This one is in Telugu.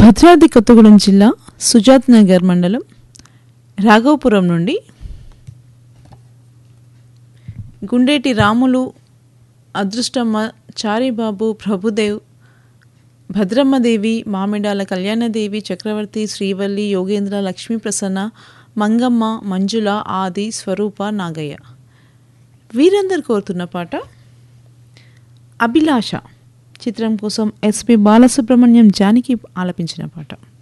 భద్రాద్రి కొత్తగూడెం జిల్లా సుజాత్ నగర్ మండలం రాఘవపురం నుండి గుండేటి రాములు అదృష్టమ్మ చారిబాబు ప్రభుదేవ్ భద్రమ్మదేవి మామిడాల కళ్యాణదేవి చక్రవర్తి శ్రీవల్లి యోగేంద్ర లక్ష్మీ ప్రసన్న మంగమ్మ మంజుల ఆది స్వరూప నాగయ్య వీరందరు కోరుతున్న పాట అభిలాష చిత్రం కోసం ఎస్పి బాలసుబ్రహ్మణ్యం జానికి ఆలపించిన పాట